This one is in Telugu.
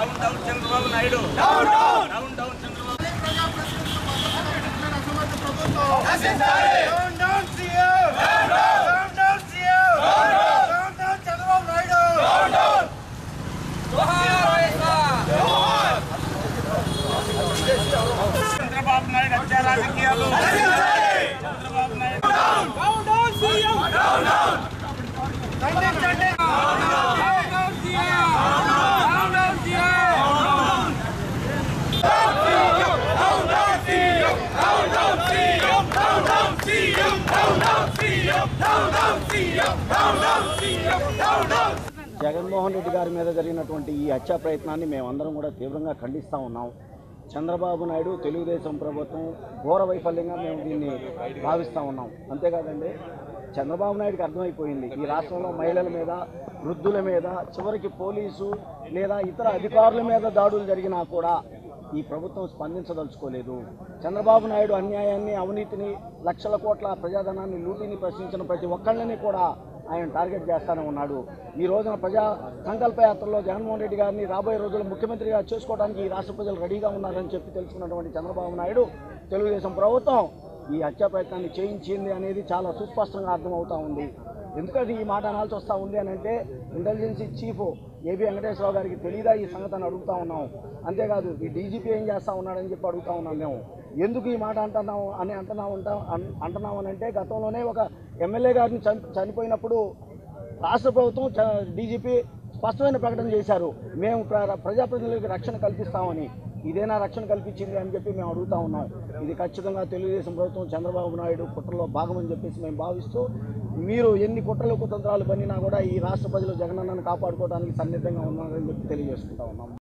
down down Chandrababu Naidu down down down down Chandrababu down down CM down down CM down down Chandrababu Naidu Chandrababu Naidu హత్య రాజకీయాలు చంద్రబాబు నాయుడు ఖండించండి జగన్మోహన్ రెడ్డి గారి మీద జరిగినటువంటి ఈ హత్యా ప్రయత్నాన్ని మేమందరం కూడా తీవ్రంగా ఖండిస్తూ ఉన్నాం చంద్రబాబు నాయుడు తెలుగుదేశం ప్రభుత్వం ఘోర వైఫల్యంగా మేము దీన్ని భావిస్తూ ఉన్నాం అంతేకాదండి చంద్రబాబు నాయుడుకి అర్థమైపోయింది ఈ రాష్ట్రంలో మహిళల మీద వృద్ధుల మీద చివరికి పోలీసు లేదా ఇతర అధికారుల మీద దాడులు జరిగినా కూడా ఈ ప్రభుత్వం స్పందించదలుచుకోలేదు చంద్రబాబు నాయుడు అన్యాయాన్ని అవినీతిని లక్షల కోట్ల ప్రజాధనాన్ని లూటీని ప్రశ్నించిన ప్రతి ఒక్కళ్ళని కూడా ఆయన టార్గెట్ చేస్తానే ఉన్నాడు ఈ రోజున ప్రజా సంకల్ప యాత్రలో జగన్మోహన్ రెడ్డి గారిని రాబోయే రోజుల్లో ముఖ్యమంత్రిగా చేసుకోవడానికి ఈ రాష్ట్ర ప్రజలు రెడీగా ఉన్నారని చెప్పి తెలుసుకున్నటువంటి చంద్రబాబు నాయుడు తెలుగుదేశం ప్రభుత్వం ఈ హత్యా ప్రయత్నాన్ని చేయించింది అనేది చాలా సుస్పష్టంగా అర్థమవుతా ఉంది ఎందుకంటే ఈ మాట అనాల్సి వస్తూ ఉంది అని అంటే ఇంటెలిజెన్సీ చీఫ్ ఏబి వెంకటేశ్వరరావు గారికి తెలియదా ఈ సంగతిని అడుగుతా ఉన్నాం అంతేకాదు ఈ డీజీపీ ఏం చేస్తా ఉన్నాడని చెప్పి అడుగుతా ఉన్నాం మేము ఎందుకు ఈ మాట అంటున్నాం అని అంటున్నాం ఉంటాం అంటున్నాం అని అంటే గతంలోనే ఒక ఎమ్మెల్యే గారిని చని చనిపోయినప్పుడు రాష్ట్ర ప్రభుత్వం డీజీపీ స్పష్టమైన ప్రకటన చేశారు మేము ప్ర- ప్రజాప్రతినిధులకు రక్షణ కల్పిస్తామని ఇదేనా రక్షణ కల్పించింది అని చెప్పి మేము అడుగుతా ఉన్నాం ఇది ఖచ్చితంగా తెలుగుదేశం ప్రభుత్వం చంద్రబాబు నాయుడు కుట్రలో భాగమని చెప్పేసి మేము భావిస్తూ మీరు ఎన్ని కుట్రలు కుతంత్రాలు పన్నినా కూడా ఈ రాష్ట్ర ప్రజలు జగనన్నను కాపాడుకోవడానికి సన్నిద్ధంగా ఉన్నారని చెప్పి తెలియజేసుకుంటా ఉన్నాం